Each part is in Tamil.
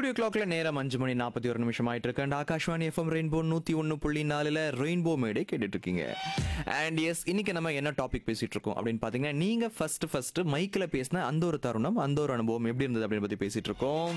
ஸ்டுடியோ கிளாக்ல நேரம் அஞ்சு மணி நாற்பத்தி ஒரு நிமிஷம் ஆயிட்டு இருக்கு அண்ட் ஆகாஷ்வாணி எஃப்எம் ரெயின்போ நூத்தி ஒன்னு புள்ளி நாலுல ரெயின்போ மேடே கேட்டுட்டு இருக்கீங்க அண்ட் எஸ் இன்னைக்கு நம்ம என்ன டாபிக் பேசிட்டு இருக்கோம் அப்படின்னு பாத்தீங்கன்னா நீங்க ஃபர்ஸ்ட் ஃபர்ஸ்ட் மைக்ல பேசின அந்த ஒரு தருணம் அந்த ஒரு அனுபவம் எப்படி இருந்தது அப்படின்னு பத்தி பேசிட்டு இருக்கோம்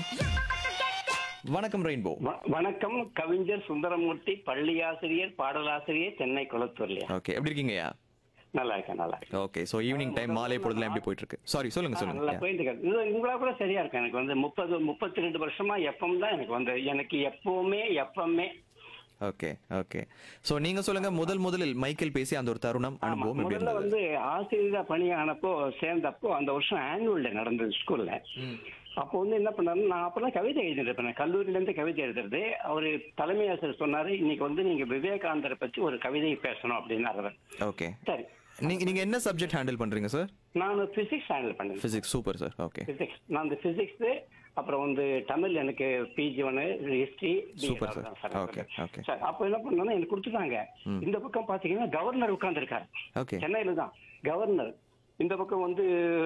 வணக்கம் ரெயின்போ வ- வணக்கம் கவிஞர் சுந்தரமூர்த்தி பள்ளியாசிரியர் பாடலாசிரியர் சென்னை குளத்தூர்லையா ஓகே எப்படி இருக்கீங்கய்யா நல்லா இருக்கேன் நல்லா இருக்கேன் ஓகே ஸோ ஈவினிங் டைம் மாலை பொழுதுல எப்படி போயிட்டு இருக்கு சாரி சொல்லுங்க ஆ, நல்லா சொல்லுங்க போயிட்டு இருக்கு இது உங்களா கூட சரியா இருக்கு எனக்கு வந்து முப்பது முப்பத்தி ரெண்டு வருஷமா எஃப்எம் தான் எனக்கு வந்து எனக்கு எப்பவுமே எஃப்எம்ஏ ஓகே ஓகே ஸோ நீங்க சொல்லுங்க முதல் முதலில் மைக்கேல் பேசி அந்த ஒரு தருணம் அனுபவம் எப்படி முதல்ல இருந்தது வந்து ஆசிரியரா பணியானப்போ சேர்ந்தப்போ அந்த வருஷம் ஆனுவல் டே நடந்தது ஸ்கூல்ல அப்போ வந்து என்ன பண்ணாரு நான் அப்பெல்லாம் கவிதை எழுதிட்டு இருப்பேன் கல்லூரியில இருந்து கவிதை எழுதுறது அவரு தலைமை ஆசிரியர் சொன்னாரு இன்னைக்கு வந்து நீங்க விவேகானந்தரை பத்தி ஒரு கவிதை பேசணும் அப்படின்னாரு ஓகே சரி நீங்க நீங்க என்ன சப்ஜெக்ட் ஹேண்டில் பண்றீங்க சார் நான் பிசிக்ஸ் ஹேண்டில் பண்ணேன் physics super sir okay physics நான் அந்த பிசிக்ஸ் அப்புறம் வந்து தமிழ் எனக்கு பிஜி ஒன்று history Super, sir. Okay, okay. Sir அப்போ என்ன பண்ணோம்னா எனக்கு கொடுத்துட்டாங்க இந்த பக்கம் பாத்தீங்கன்னா கவர்னர் உட்கார்ந்துருக்காரு ஓகே சென்னையில தான் கவர்னர் இந்த பக்கம் வந்து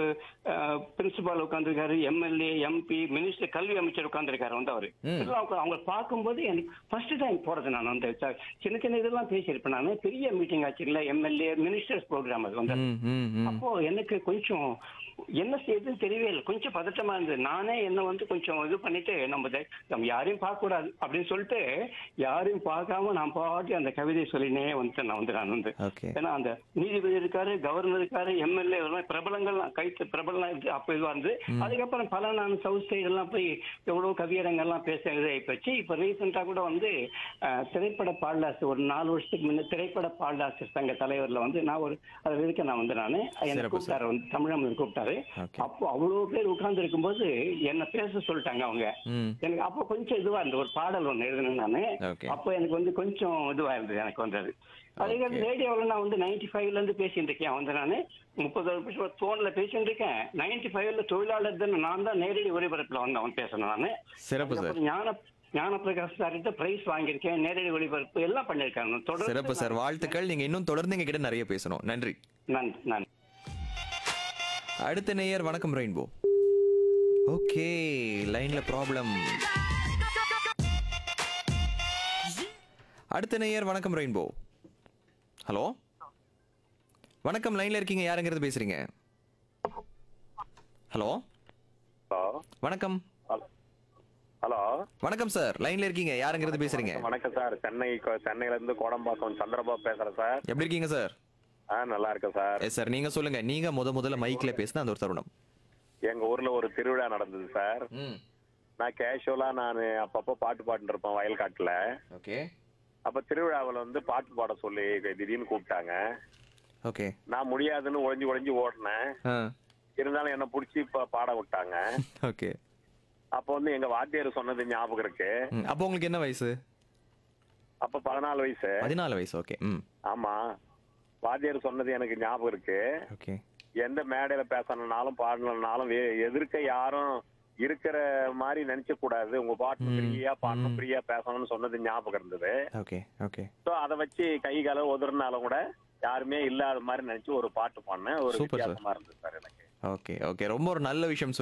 பிரின்சிபால் உட்காந்துருக்காரு எம்எல்ஏ எம்பி மினிஸ்டர் கல்வி அமைச்சர் உட்காந்துருக்காரு வந்து அவரு இதெல்லாம் உட்கா- அவங்க பார்க்கும்போது எனக்கு ஃபர்ஸ்ட் டைம் போறது நான் வந்து ச- சின்ன சின்ன இதெல்லாம் பேசியிருப்பேன் நான் பெரிய மீட்டிங் ஆச்சு இல்ல எம்எல்ஏ மினிஸ்டர்ஸ் ப்ரோக்ராம் அது வந்து ம் ம் ம் அப்போ எனக்கு கொஞ்சம் என்ன செய்யுதுன்னு தெரியவே இல்லை கொஞ்சம் பதட்டமா இருந்தது நானே என்ன வந்து கொஞ்சம் இது பண்ணிட்டு நம்ம தை- நம்ம யாரையும் பார்க்க கூடாது அப்படின்னு சொல்லிட்டு யாரையும் பார்க்காம நான் பாட்டி அந்த கவிதை சொல்லினே வந்துட்டேன் நான் வந்து நான் வந்து ஓகே ஏன்னா அந்த நீதிபதி இருக்காரு கவர்னர் இருக்காரு எம்எல்ஏ பிரபலங்கள்லாம் கைத்து பிரபலம் இருக்கு அப்ப இதுவா இருந்து அதுக்கப்புறம் பல நான் சவுத் சைடு எல்லாம் போய் எவ்வளவு கவியரங்கெல்லாம் பேச போச்சு இப்ப ரீசெண்டா கூட வந்து அஹ், திரைப்பட பாடலாசிரியர் ஒரு நாலு வருஷத்துக்கு முன்ன திரைப்பட பாடலாசிரியர் சங்க தலைவர்ல வந்து நான் ஒரு அதுல இருக்க நான் வந்து நானு என்ன சிறப்பு, கூப்பிட்டாரு வந்து தமிழம்மன் கூப்பிட்டாரு Okay. அப்போ அவ்வளவு பேர் உட்கார்ந்து இருக்கும்போது என்ன பேச சொல்லிட்டாங்க அவங்க ம் எனக்கு அப்போ கொஞ்சம் இதுவா இருந்தது ஒரு பாடல் ஒண்ணு எழுதுனேன் நானு Okay. அப்போ எனக்கு வந்து கொஞ்சம் இதுவா இருந்தது எனக்கு வந்தது அதே Okay. ரேடியோவில் நான் வந்து நைன்டி ஃபைவ்ல இருந்து பேசிட்டு இருக்கேன் வந்து நான் முப்பது வருஷம் தோன்ல பேசிட்டு இருக்கேன் நைன்டி ஃபைவ்ல தொழிலாளர் தினம் நான் தான் நேரடி ஒளிபரப்புல வந்து அவன் பேசணும் நான் சிறப்பு சார் ஞான ஞான பிரகாஷ் சார்கிட்ட பிரைஸ் வாங்கியிருக்கேன் நேரடி ஒளிபரப்பு எல்லாம் பண்ணியிருக்கேன் நான் தொடர்ந்து சிறப்பு சார் வாழ்த்துக்கள் நீங்க இன்னும் தொடர்ந்து எங்க கிட்ட நிறைய பேசணும் நன்றி நன்றி நன்றி அடுத்த நேயர் வணக்கம் ரெயின்போ ஓகே லைன்ல ப்ராப்ளம் அடுத்த நேயர் வணக்கம் ரெயின்போ ஹலோ வணக்கம் லைன்ல இருக்கீங்க யாருங்கிறது பேசுறீங்க ஹலோ ஹலோ வணக்கம் ஹலோ ஹலோ வணக்கம் சார் லைன்ல இருக்கீங்க யாருங்கிறது பேசுறீங்க வணக்கம் சார் சென்னை கொ- சென்னையில இருந்து கோடம்பாக்கம் சந்திரபாபு பேசுறேன் சார் எப்படி இருக்கீங்க சார் ஆ நல்லா இருக்கேன் சார் எஸ் சார் நீங்க சொல்லுங்க நீங்க முத முதல்ல மைக்ல பேசின அந்த ஒரு தருணம் எங்க ஊர்ல ஒரு திருவிழா நடந்தது சார் ம் நான் கேஷுவலா நான் அப்பப்போ பாட்டு பாடிட்டு இருப்பேன் வயல்காட்டுல ஓகே அப்ப திருவிழாவில் வந்து பாட்டு பாட சொல்லி திடீர்னு கூப்பிட்டாங்க ஓகே நான் முடியாதுன்னு ஒளிஞ்சு ஒளிஞ்சு ஓடினேன் ஆ இருந்தாலும் என்ன பிடிச்சி இப்ப பாட விட்டாங்க ஓகே அப்போ வந்து எங்க வாத்தியார் சொன்னது ஞாபகம் இருக்கு ம், அப்போ உங்களுக்கு என்ன வயசு அப்ப பதினாலு வயசு பதினாலு வயசு ஓகே ம் ஆமா வாத்தியார் சொன்னது எனக்கு ஞாபகம் இருக்கு ஓகே எந்த மேடையில பேசணும்னாலும் பாடணும்னாலும் வே- எதிர்க்க யாரும் இருக்கிற மாதிரி நினைச்ச கூடாது உங்க பாட்டு ம், ஃப்ரீயா பாடணும் ம். ஃப்ரீயா பேசணும்னு சொன்னது ஞாபகம் இருந்தது ஓகே ஓகே சோ அதை வச்சு கை கால உதறினாலும் கூட யாருமே இல்லாத மாதிரி நினைச்சு ஒரு பாட்டு பாடினேன் ஒரு Super, sir. வித்தியாசமா இருந்தது சார் எனக்கு ஓகே ஓகே ரொம்ப ஒரு நல்ல விஷயம்